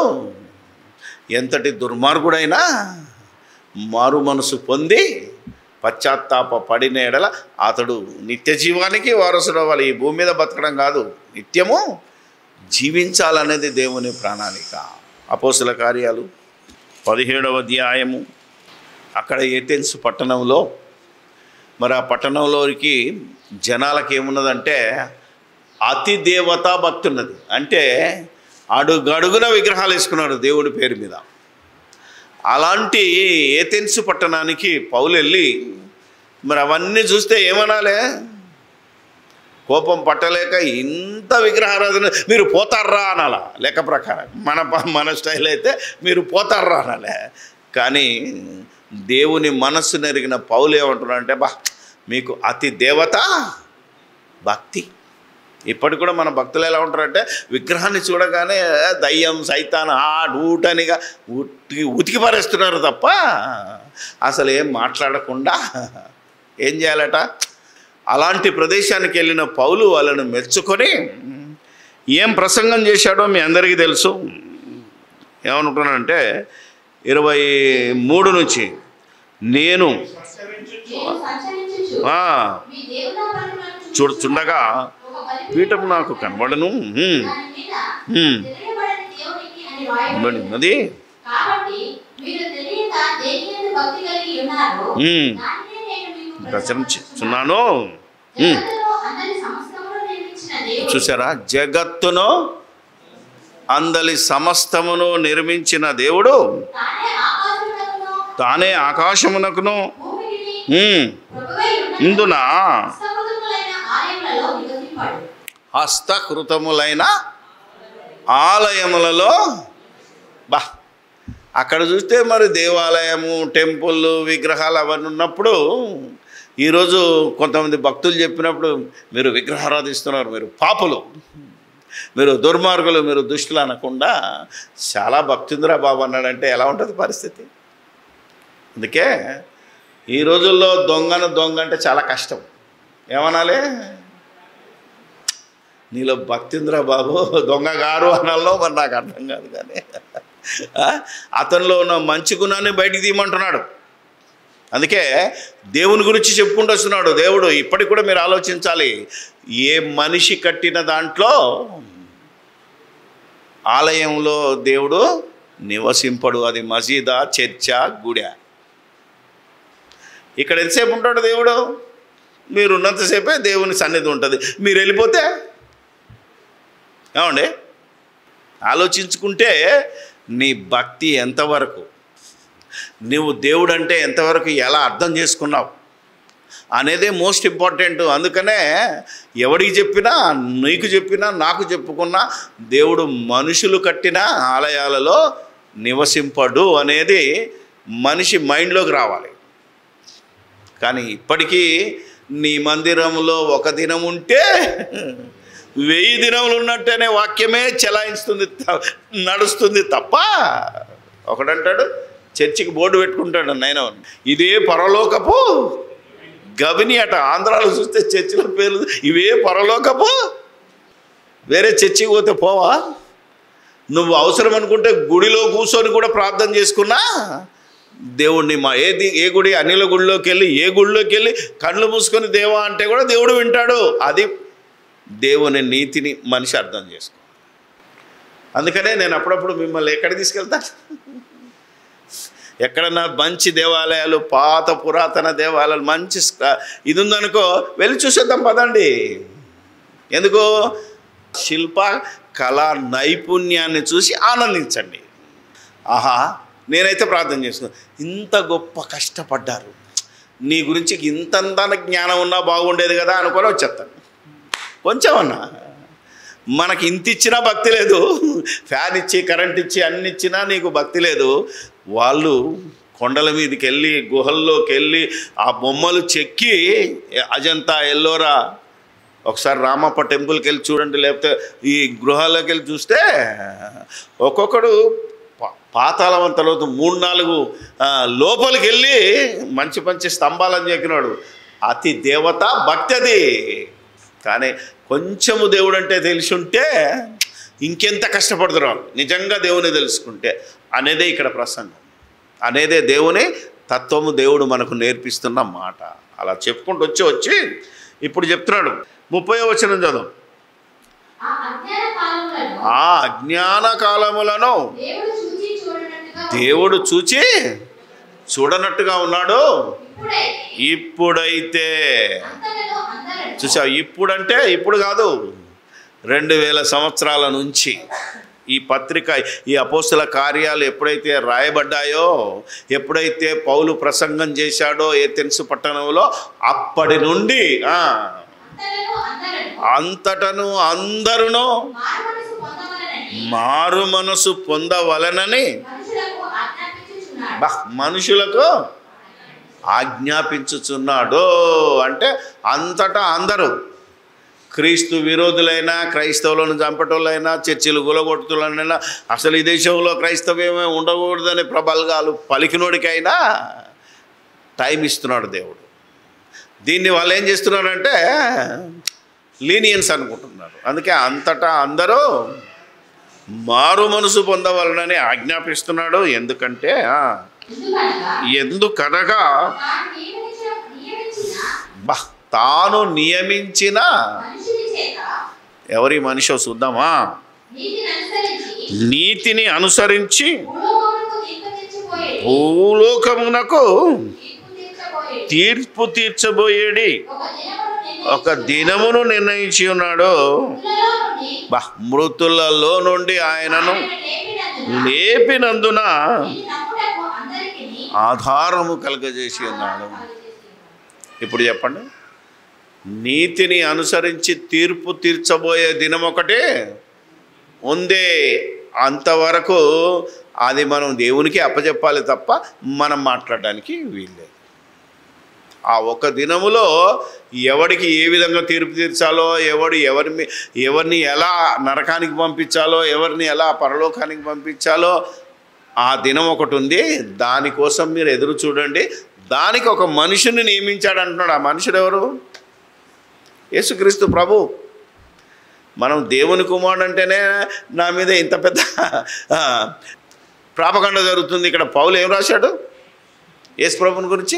S1: ఎంతటి దుర్మార్గుడైనా మారు మనసు పొంది పశ్చాత్తాప పడిన ఎడల అతడు నిత్య జీవానికి వారసుడు అవ్వాలి ఈ భూమి మీద బతకడం కాదు నిత్యము జీవించాలనేది దేవుని ప్రణాళిక అపోసుల కార్యాలు పదిహేడవ అధ్యాయము అక్కడ ఏథెన్స్ పట్టణంలో మరి ఆ పట్టణంలోకి జనాలకి ఏమున్నదంటే అతి దేవతా భక్తి ఉన్నది అంటే అడుగడుగున విగ్రహాలు వేసుకున్నాడు దేవుడి పేరు మీద అలాంటి ఏథెన్స్ పట్టణానికి పౌలు వెళ్ళి మరి అవన్నీ చూస్తే ఏమనాలే కోపం పట్టలేక ఇంత విగ్రహారాధన మీరు పోతారా అనాల లెక్క ప్రకారం మన ప- మన స్టైల్ అయితే మీరు పోతారా అనాలే కానీ దేవుని మనస్సు నెరిగిన పౌలు ఏమంటున్నాడంటే బా మీకు అతి దేవత భక్తి ఇప్పటికి కూడా మన భక్తులు ఎలా ఉంటారంటే విగ్రహాన్ని చూడగానే "ఏ, దయ్యం సైతాన్ ఆ ఊటనిగా ఉతికి ఉతికి పారేస్తున్నారు తప్ప అసలు ఏం మాట్లాడకుండా ఏం చేయాలట అలాంటి ప్రదేశానికి వెళ్ళిన పౌలు వాళ్ళను మెచ్చుకొని ఏం ప్రసంగం చేశాడో మీ అందరికీ తెలుసు ఏమనుకున్నానంటే ఇరవై మూడు నుంచి నేను
S2: నేను సంచరించుచు
S1: ఆ,
S2: మీ దేవుడా పనులను
S1: చూడు చుండగా
S2: ఒక బలిపీఠం
S1: పీఠం నాకు కనబడను హ్మ్,
S2: దాని మీద
S1: హ్మ్.
S2: తెలియబడని దేవునికి అని రాయబడి
S1: ఉన్నది
S2: కాబట్టి మీరు తెలియక దేని మీద భక్తి కలిగి ఉన్నారు
S1: హ్మ్.
S2: దానినే నేను మీకు
S1: ప్రచురించుచున్నాను హ్మ్.
S2: జగత్తులో అందరి సమస్తమును నిర్మించిన దేవుడు
S1: చూసారా జగత్తును అందలి సమస్తమును నిర్మించిన దేవుడు
S2: తానే ఆకాశమునకును
S1: తానే ఆకాశమునకును
S2: భూమికిని
S1: హ్మ్,
S2: ప్రభువై ఉన్న
S1: ఇందున
S2: హస్తముద్రములైన ఆలయములలో నివసింపాడు
S1: హస్తకృతములైన ఆలయములలో బా అక్కడ చూస్తే మరి దేవాలయము టెంపుల్ విగ్రహాలు అవన్నీ ఉన్నప్పుడు ఈరోజు కొంతమంది భక్తులు చెప్పినప్పుడు మీరు విగ్రహారాధిస్తున్నారు మీరు పాపులు మీరు దుర్మార్గులు మీరు దుష్టులు అనకుండా చాలా భక్తుందిరా బాబు అన్నాడంటే ఎలా ఉంటుంది పరిస్థితి అందుకే ఈ రోజుల్లో దొంగను దొంగ అంటే చాలా కష్టం ఏమనాలి నీలో భక్తింద్రా బాబు దొంగ గారు అనాలో మరి నాకు అర్థం కాదు కానీ ఆ? అతనిలో ఉన్న మంచి గుణాన్ని బయటికి తీయమంటున్నాడు అందుకే దేవుని గురించి చెప్పుకుంటూ వస్తున్నాడు దేవుడు ఇప్పటికి కూడా మీరు ఆలోచించాలి ఏ మనిషి కట్టిన దాంట్లో ఆలయంలో దేవుడు నివసింపడు అది మసీదా చర్చ గుడి ఇక్కడ ఎంతసేపు ఉంటాడు దేవుడు మీరు ఉన్నంతసేపే దేవుని సన్నిధి ఉంటుంది మీరు వెళ్ళిపోతే ఏమండి ఆలోచించుకుంటే నీ భక్తి ఎంతవరకు నువ్వు దేవుడు అంటే ఎంతవరకు ఎలా అర్థం చేసుకున్నావు అనేదే మోస్ట్ ఇంపార్టెంట్ అందుకనే ఎవడికి చెప్పినా నీకు చెప్పినా నాకు చెప్పుకున్నా దేవుడు మనుషులు కట్టిన ఆలయాలలో నివసింపడు అనేది మనిషి మైండ్లోకి రావాలి కానీ ఇప్పటికీ నీ మందిరంలో ఒక దినం ఉంటే వెయ్యి దినములు ఉన్నట్టేనే వాక్యమే చెలాయిస్తుంది త- నడుస్తుంది తప్ప ఒకడంటాడు చర్చికి బోర్డు పెట్టుకుంటాడు నైనా ఇదే పరలోకపు గవిని అట ఆంధ్రాలో చూస్తే చర్చిల పేర్లు ఇవే పరలోకపు వేరే చర్చికి పోతే పోవా నువ్వు అవసరం అనుకుంటే గుడిలో కూర్చొని కూడా ప్రార్థన చేసుకున్నా దేవుణ్ణి మా ఏది ఏ గుడి అనిల గుడిలోకి వెళ్ళి ఏ గుడిలోకి వెళ్ళి కళ్ళు మూసుకొని దేవా అంటే కూడా దేవుడు వింటాడు అది దేవుని నీతిని మనిషి అర్థం చేసుకో అందుకనే నేను అప్పుడప్పుడు మిమ్మల్ని ఎక్కడ తీసుకెళ్తాను ఎక్కడన్నా మంచి దేవాలయాలు పాత పురాతన దేవాలయాలు మంచి స్క- ఇది ఉందనుకో వెళ్ళి చూసేద్దాం పదండి ఎందుకు శిల్ప కళా నైపుణ్యాన్ని చూసి ఆనందించండి ఆహా నేనైతే ప్రార్థన చేస్తున్నాను ఇంత గొప్ప కష్టపడ్డారు నీ గురించి ఇంతంత జ్ఞానం ఉన్నా బాగుండేది కదా అనుకొని వచ్చేస్తాను కొంచెం అన్నా మనకి ఇంత ఇచ్చినా భక్తి లేదు ఫ్యాన్ ఇచ్చి కరెంట్ ఇచ్చి అన్ని ఇచ్చినా నీకు భక్తి లేదు వాళ్ళు కొండల మీదకి వెళ్ళి గుహల్లోకి వెళ్ళి ఆ బొమ్మలు చెక్కి అజంతా ఎల్లోరా ఒకసారి రామప్ప టెంపుల్కి వెళ్ళి చూడండి లేకపోతే ఈ గృహాల్లోకి వెళ్ళి చూస్తే ఒక్కొక్కడు పా- పాతాళం అంత లోతు మూడు నాలుగు ఆ, లోపలికి వెళ్ళి మంచి మంచి స్తంభాలని చెక్కినాడు అతి దేవత భక్తి అది కానీ కొంచెము దేవుడు అంటే తెలిసి ఉంటే ఇంకెంత కష్టపడుతున్నారు నిజంగా దేవుని తెలుసుకుంటే అనేదే ఇక్కడ ప్రసంగం అనేదే దేవుని తత్వము దేవుడు మనకు నేర్పిస్తున్న మాట అలా చెప్పుకుంటూ వచ్చి వచ్చి ఇప్పుడు చెప్తున్నాడు ముప్పై వచనం చదువు
S2: ఆ అజ్ఞాన కాలములను
S1: ఆ అజ్ఞాన కాలములను
S2: దేవుడు చూచి చూడనట్టుగా
S1: దేవుడు చూచి చూడనట్టుగా ఉన్నాడు
S2: ఇప్పుడైతే
S1: ఇప్పుడైతే
S2: అంతటను అందరూ
S1: చూసావు ఇప్పుడంటే ఇప్పుడు కాదు రెండు వేల సంవత్సరాల నుంచి ఈ పత్రిక ఈ అపోస్తుల కార్యాలు ఎప్పుడైతే రాయబడ్డాయో ఎప్పుడైతే పౌలు ప్రసంగం చేశాడో ఏ తెలుసు పట్టణంలో అప్పటి నుండి ఆ,
S2: అంతటను అందరూ
S1: అంతటను అందరును
S2: మారుమనసు పొందవలనని
S1: మారు మనసు పొందవలనని
S2: మనుషులకు ఆజ్ఞాపించుచున్నాడు
S1: బా మనుషులకు ఆజ్ఞాపించుచున్నాడు అంటే అంతటా అందరూ క్రీస్తు విరోధులైనా క్రైస్తవులను చంపటోళ్ళైనా చర్చిలు గులగొట్టులైనా అసలు ఈ దేశంలో క్రైస్తవ్యమే ఉండకూడదని ప్రబల్గాలు పలికినోడికైనా టైం ఇస్తున్నాడు దేవుడు దీన్ని వాళ్ళు ఏం చేస్తున్నారంటే లీనియన్స్ అనుకుంటున్నారు అందుకే అంతటా అందరూ మారు మనసు పొందవలనని ఆజ్ఞాపిస్తున్నాడు ఎందుకంటే ఆ,
S2: ఎందుకనగా
S1: ఎందుకనగా
S2: తాను నియమించిన నియమించిన
S1: బా తాను నియమించిన
S2: మనుషుని చేత
S1: ఎవరి మనిషో చూద్దామా
S2: నీతిని అనుసరించి
S1: నీతిని అనుసరించి
S2: భూలోకమునకు తీర్పు తీర్చిపోయేది
S1: భూలోకమునకు
S2: తీర్పు తీర్చబోయేది
S1: తీర్పు తీర్చబోయేడి
S2: ఒక దినమును
S1: ఒక దినమును నిర్ణయించి ఉన్నాడు
S2: నిర్ణయించులో నుండి
S1: బా మృతులలో నుండి ఆయనను
S2: ఆయన లేపినందున
S1: లేపినందున
S2: దీన్ని నమ్ముటకు అందరికిని
S1: ఆధారము కలగజేసి ఉన్నాడు ఇప్పుడు చెప్పండి నీతిని అనుసరించి తీర్పు తీర్చబోయే దినం ఒకటే ఉందే అంతవరకు అది మనం దేవునికి అప్పచెప్పాలి తప్ప మనం మాట్లాడడానికి వీల్లేదు ఆ ఒక దినములో ఎవడికి ఏ విధంగా తీర్పు తీర్చాలో ఎవడు ఎవరిని ఎవరిని ఎలా నరకానికి పంపించాలో ఎవరిని ఎలా పరలోకానికి పంపించాలో ఆ దినం ఒకటి ఉంది దానికోసం మీరు ఎదురు చూడండి దానికి ఒక మనుషుని నియమించాడు అంటున్నాడు ఆ మనుషుడు ఎవరు యేసుక్రీస్తు ప్రభు మనం దేవుని కుమారుడు అంటేనే నా మీద ఇంత పెద్ద ఆ, ప్రాపకండ జరుగుతుంది ఇక్కడ పౌలు ఏం రాశాడు యేసు ప్రభుని గురించి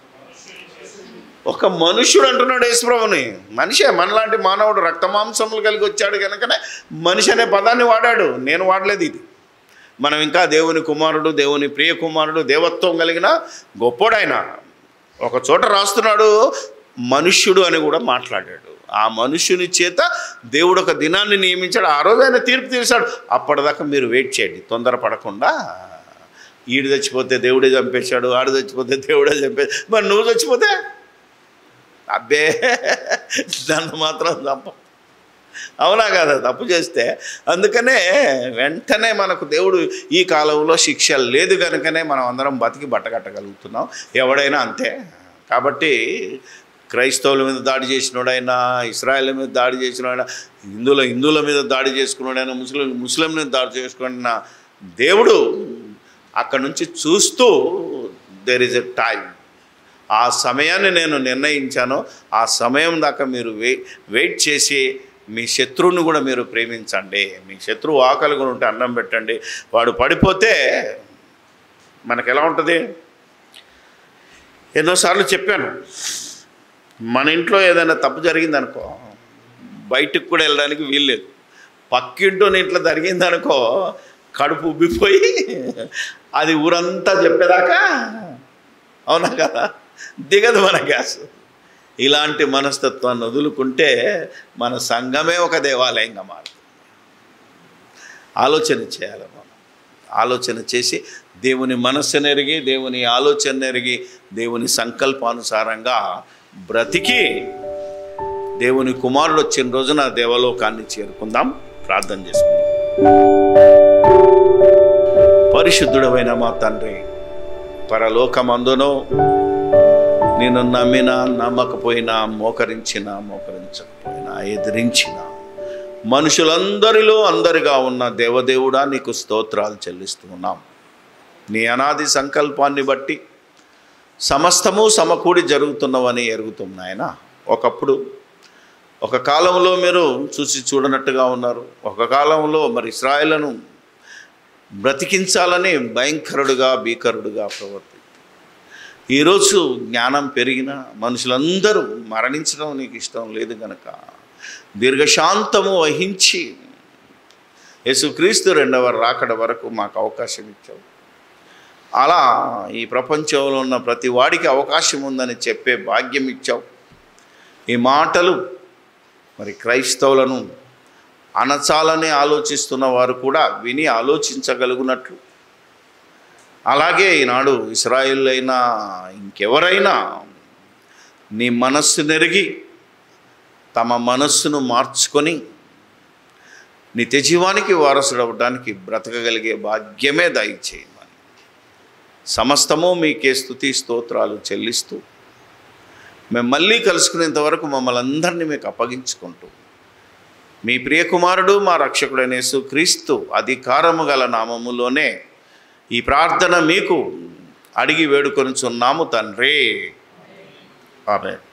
S1: ఒక మనుష్యుడు అంటున్నాడు యేసుప్రభుని మనిషే మనలాంటి మానవుడు రక్తమాంసములు కలిగి వచ్చాడు కనుకనే మనిషి అనే పదాన్ని వాడాడు నేను వాడలేదు ఇది మనం ఇంకా దేవుని కుమారుడు దేవుని ప్రియ కుమారుడు దేవత్వం కలిగిన గొప్పోడైన ఒక చోట రాస్తున్నాడు మనుష్యుడు అని కూడా మాట్లాడాడు ఆ మనుష్యుని చేత దేవుడు ఒక దినాన్ని నియమించాడు ఆ రోజు ఆయన తీర్పు తీర్చాడు అప్పటిదాకా మీరు వెయిట్ చేయండి తొందరపడకుండా ఈడు చచ్చిపోతే దేవుడే చంపేశాడు ఆడు చచ్చిపోతే దేవుడే చంపే మరి నువ్వు చచ్చిపోతే అబ్బే నన్ను మాత్రం చంప అవునా కదా తప్పు చేస్తే అందుకనే వెంటనే మనకు దేవుడు ఈ కాలంలో శిక్ష లేదు కనుకనే మనం అందరం బతికి బట్టగట్టగలుగుతున్నాం ఎవడైనా అంతే కాబట్టి క్రైస్తవుల మీద దాడి చేసినోడైనా ఇస్రాయేల్ మీద దాడి చేసినోడైనా హిందువుల హిందువుల మీద దాడి చేసుకున్నాడైనా ముస్లిం ముస్లిం మీద దాడి చేసుకున్న దేవుడు అక్కడ నుంచి చూస్తూ దెర్ ఇస్ ఎ టైం ఆ సమయాన్ని నేను నిర్ణయించాను ఆ సమయం దాకా మీరు వే వెయిట్ చేసి మీ శత్రువుని కూడా మీరు ప్రేమించండి మీ శత్రువు ఆకలి కూడా ఉంటే అన్నం పెట్టండి వాడు పడిపోతే మనకు ఎలా ఉంటుంది ఎన్నోసార్లు చెప్పాను మన ఇంట్లో ఏదైనా తప్పు జరిగిందనుకో బయటికి కూడా వెళ్ళడానికి వీల్లేదు పక్కింటోని ఇంట్లో జరిగిందనుకో కడుపు ఉబ్బిపోయి అది ఊరంతా చెప్పేదాకా అవునా కదా దిగదు మన గ్యాస్ ఇలాంటి మనస్తత్వాన్ని వదులుకుంటే మన సంఘమే ఒక దేవాలయంగా మారుతుంది ఆలోచన చేయాలి మనం ఆలోచన చేసి దేవుని మనస్సును ఎరిగి దేవుని ఆలోచన ఎరిగి దేవుని సంకల్పానుసారంగా బ్రతికి దేవుని కుమారుడు వచ్చిన రోజున దేవలోకాన్ని చేరుకుందాం ప్రార్థన చేసుకుందాం పరిశుద్ధుడమైన మా తండ్రి పరలోకమందునో నేను నమ్మినా నమ్మకపోయినా మోకరించినా మోకరించకపోయినా ఎదిరించినా మనుషులందరిలో అందరిగా ఉన్న దేవదేవుడా నీకు స్తోత్రాలు చెల్లిస్తూ ఉన్నాం నీ అనాది సంకల్పాన్ని బట్టి సమస్తము సమకూడి జరుగుతున్నవని ఎరుగుతున్నాయన ఒకప్పుడు ఒక కాలంలో మీరు చూసి చూడనట్టుగా ఉన్నారు ఒక కాలంలో మరి ఇస్రాయలను బ్రతికించాలని భయంకరుడుగా భీకరుడుగా ప్రవర్తి ఈరోజు జ్ఞానం పెరిగిన మనుషులందరూ మరణించడం నీకు ఇష్టం లేదు గనక దీర్ఘశాంతము వహించి యేసుక్రీస్తు రెండవ రాకడ వరకు మాకు అవకాశం ఇచ్చావు అలా ఈ ప్రపంచంలో ఉన్న ప్రతి వాడికి అవకాశం ఉందని చెప్పే భాగ్యం ఇచ్చావు ఈ మాటలు మరి క్రైస్తవులను అనచాలని ఆలోచిస్తున్న వారు కూడా విని ఆలోచించగలుగునట్లు అలాగే ఈనాడు ఇస్రాయిల్ అయినా ఇంకెవరైనా నీ మనస్సు నెరిగి తమ మనస్సును మార్చుకొని నిత్య జీవానికి వారసుడవడానికి బ్రతకగలిగే భాగ్యమే దయచేయమని సమస్తము మీకే స్తుతి స్తోత్రాలు చెల్లిస్తూ మేము మళ్ళీ కలుసుకునేంత వరకు మమ్మల్ని అందరినీ మీకు అప్పగించుకుంటూ మీ ప్రియకుమారుడు మా రక్షకుడైన యేసు క్రీస్తు అధికారము గల నామములోనే ఈ ప్రార్థన మీకు అడిగి వేడుకొనుచున్నాము తండ్రి ఆమె